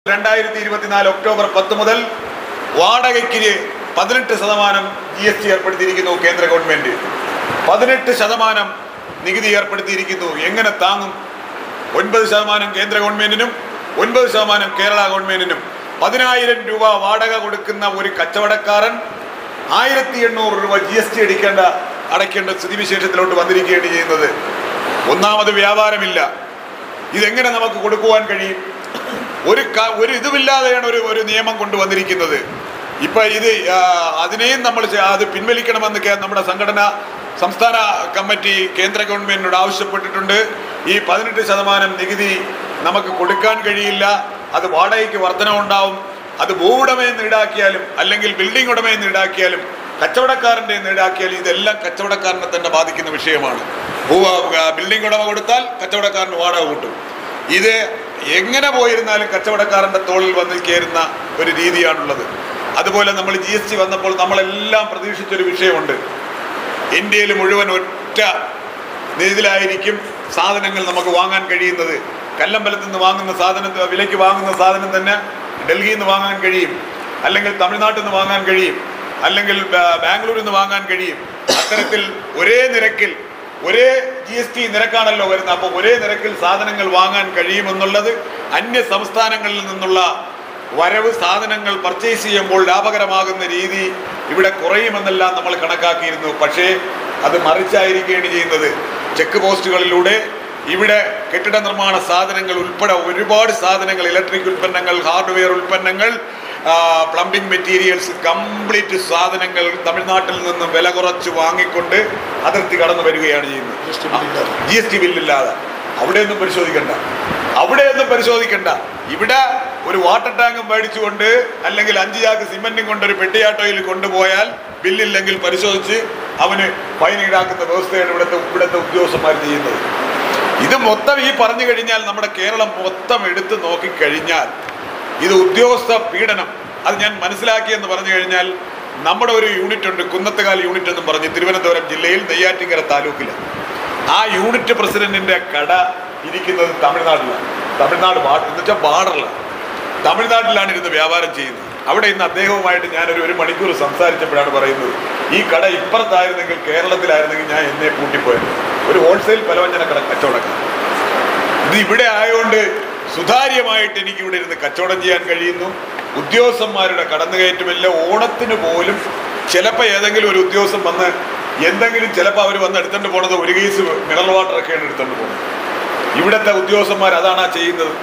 രണ്ടായിരത്തി ഇരുപത്തിനാല് ഒക്ടോബർ പത്ത് മുതൽ വാടകയ്ക്ക് പതിനെട്ട് ശതമാനം ജി എസ് ടി ഏർപ്പെടുത്തിയിരിക്കുന്നു കേന്ദ്ര ഗവൺമെന്റ് പതിനെട്ട് ശതമാനം നികുതി ഏർപ്പെടുത്തിയിരിക്കുന്നു എങ്ങനെ താങ്ങും ഒൻപത് ശതമാനം കേന്ദ്ര ഗവൺമെന്റിനും ഒൻപത് ശതമാനം കേരള ഗവൺമെന്റിനും പതിനായിരം രൂപ വാടക കൊടുക്കുന്ന ഒരു കച്ചവടക്കാരൻ ആയിരത്തി എണ്ണൂറ് രൂപ ജി എസ് ടി അടിക്കേണ്ട അടയ്ക്കേണ്ട സ്ഥിതിവിശേഷത്തിലോട്ട് വന്നിരിക്കുകയാണ് ചെയ്യുന്നത് ഒന്നാമത് വ്യാപാരമില്ല ഇതെങ്ങനെ നമുക്ക് കൊടുക്കുവാൻ കഴിയും ഒരു ക- ഒരു ഇതുമില്ലാതെയാണ് ഒരു ഒരു നിയമം കൊണ്ടുവന്നിരിക്കുന്നത് ഇപ്പൊ ഇത് ആ, അതിനെയും നമ്മൾ ചെ- അത് പിൻവലിക്കണമെന്ന് കേ- നമ്മുടെ സംഘടന സംസ്ഥാന കമ്മിറ്റി കേന്ദ്ര ഗവൺമെന്റിനോട് ആവശ്യപ്പെട്ടിട്ടുണ്ട് ഈ പതിനെട്ട് ശതമാനം നികുതി നമുക്ക് കൊടുക്കാൻ കഴിയില്ല അത് വാടകയ്ക്ക് വർധനവുണ്ടാവും അത് ഭൂവുടമയിൽ നിന്ന് ഈടാക്കിയാലും അല്ലെങ്കിൽ ബിൽഡിംഗ് ഉടമയിൽ നിന്ന് ഈടാക്കിയാലും കച്ചവടക്കാരൻ്റെ നിന്ന് ഈടാക്കിയാലും ഇതെല്ലാം കച്ചവടക്കാരനെ തന്നെ ബാധിക്കുന്ന വിഷയമാണ് ഭൂ ബിൽഡിംഗ് ഉടമ കൊടുത്താൽ കച്ചവടക്കാരന് വാടക കൂട്ടും ഇത് എങ്ങനെ പോയിരുന്നാലും കച്ചവടക്കാരൻ്റെ തോളിൽ വന്ന് കയറുന്ന ഒരു രീതിയാണുള്ളത് അതുപോലെ നമ്മൾ ജി എസ് ടി വന്നപ്പോൾ നമ്മളെല്ലാം പ്രതീക്ഷിച്ചൊരു വിഷയമുണ്ട് ഇന്ത്യയിൽ മുഴുവൻ ഒറ്റ ഇതിലായിരിക്കും സാധനങ്ങൾ നമുക്ക് വാങ്ങാൻ കഴിയുന്നത് കല്ലമ്പലത്തിൽ നിന്ന് വാങ്ങുന്ന സാധനം വിലയ്ക്ക് വാങ്ങുന്ന സാധനം തന്നെ ഡൽഹിയിൽ നിന്ന് വാങ്ങാൻ കഴിയും അല്ലെങ്കിൽ തമിഴ്നാട്ടിൽ നിന്ന് വാങ്ങാൻ കഴിയും അല്ലെങ്കിൽ ബാ- ബാംഗ്ലൂരിൽ നിന്ന് വാങ്ങാൻ കഴിയും അത്തരത്തിൽ ഒരേ നിരക്കിൽ ഒരേ ജി എസ് ടി നിരക്കാണല്ലോ വരുന്നത് അപ്പോൾ ഒരേ നിരക്കിൽ സാധനങ്ങൾ വാങ്ങാൻ കഴിയുമെന്നുള്ളത് അന്യ സംസ്ഥാനങ്ങളിൽ നിന്നുള്ള വരവ് സാധനങ്ങൾ പർച്ചേസ് ചെയ്യുമ്പോൾ ലാഭകരമാകുന്ന രീതി ഇവിടെ കുറയുമെന്നെല്ലാം നമ്മൾ കണക്കാക്കിയിരുന്നു പക്ഷേ അത് മറിച്ചായിരിക്കുകയാണ് ചെയ്യുന്നത് ചെക്ക് പോസ്റ്റുകളിലൂടെ ഇവിടെ കെട്ടിട നിർമ്മാണ സാധനങ്ങൾ ഉൾപ്പെടെ ഒരുപാട് സാധനങ്ങൾ ഇലക്ട്രിക് ഉൽപ്പന്നങ്ങൾ ഹാർഡ്വെയർ ഉൽപ്പന്നങ്ങൾ പ്ലംബിംഗ് മെറ്റീരിയൽസ് കംപ്ലീറ്റ് സാധനങ്ങൾ തമിഴ്നാട്ടിൽ നിന്ന് വില കുറച്ച് വാങ്ങിക്കൊണ്ട് അതിർത്തി കടന്നു വരികയാണ് ചെയ്യുന്നത് ജി എസ് ടി ബില്ലില്ലാതെ അവിടെയൊന്നും പരിശോധിക്കണ്ട അവിടെയൊന്നും പരിശോധിക്കണ്ട ഇവിടെ ഒരു വാട്ടർ ടാങ്കും മേടിച്ചുകൊണ്ട് അല്ലെങ്കിൽ അഞ്ച് ചാക്ക് സിമെന്റും കൊണ്ട് ഒരു പെട്ടിയാട്ടോയിൽ കൊണ്ടുപോയാൽ ബില്ലില്ലെങ്കിൽ പരിശോധിച്ച് അവന് ഫൈൻ ഈടാക്കുന്ന വ്യവസ്ഥയാണ് ഇവിടുത്തെ ഇവിടുത്തെ ഉദ്യോഗസ്ഥന്മാർ ചെയ്യുന്നത് ഇത് മൊത്തം ഈ പറഞ്ഞു കഴിഞ്ഞാൽ നമ്മുടെ കേരളം മൊത്തം എടുത്തു നോക്കിക്കഴിഞ്ഞാൽ ഇത് ഉദ്യോഗസ്ഥ പീഡനം അത് ഞാൻ മനസ്സിലാക്കിയെന്ന് പറഞ്ഞു കഴിഞ്ഞാൽ നമ്മുടെ ഒരു യൂണിറ്റ് ഉണ്ട് കുന്നത്തുകാൽ യൂണിറ്റ് എന്നും പറഞ്ഞ് തിരുവനന്തപുരം ജില്ലയിൽ നെയ്യാറ്റിങ്കര താലൂക്കിൽ ആ യൂണിറ്റ് പ്രസിഡന്റിന്റെ കട ഇരിക്കുന്നത് തമിഴ്നാട്ടിലാണ് തമിഴ്നാട് ബാ എന്ന് വെച്ചാൽ ബാർഡറിലാണ് തമിഴ്നാട്ടിലാണ് ഇരുന്ന് വ്യാപാരം ചെയ്യുന്നത് അവിടെ ഇന്ന് അദ്ദേഹവുമായിട്ട് ഞാനൊരു ഒരു മണിക്കൂർ സംസാരിച്ചപ്പോഴാണ് പറയുന്നത് ഈ കട ഇപ്പുറത്തായിരുന്നെങ്കിൽ കേരളത്തിലായിരുന്നെങ്കിൽ ഞാൻ എന്നെ കൂട്ടിപ്പോയത് ഒരു ഹോൾസെയിൽ പലവ്യഞ്ജന കട കച്ചവടക്കാരൻ ഇത് ഇവിടെ ആയതുകൊണ്ട് സുതാര്യമായിട്ട് എനിക്ക് ഇവിടെ ഇരുന്ന് കച്ചവടം ചെയ്യാൻ കഴിയുന്നു ഉദ്യോഗസ്ഥന്മാരുടെ കടന്നുകയറ്റമില്ല ഓണത്തിന് പോലും ചിലപ്പോൾ ഏതെങ്കിലും ഒരു ഉദ്യോഗസ്ഥൻ വന്ന് എന്തെങ്കിലും ചിലപ്പോൾ അവർ വന്ന് എടുത്തുകൊണ്ട് പോണത് ഒരു കേസ് മിനറൽ വാട്ടറൊക്കെയാണ് എടുത്തുകൊണ്ട് പോകുന്നത് ഇവിടുത്തെ ഉദ്യോഗസ്ഥന്മാർ അതാണ് ആ ചെയ്യുന്നത്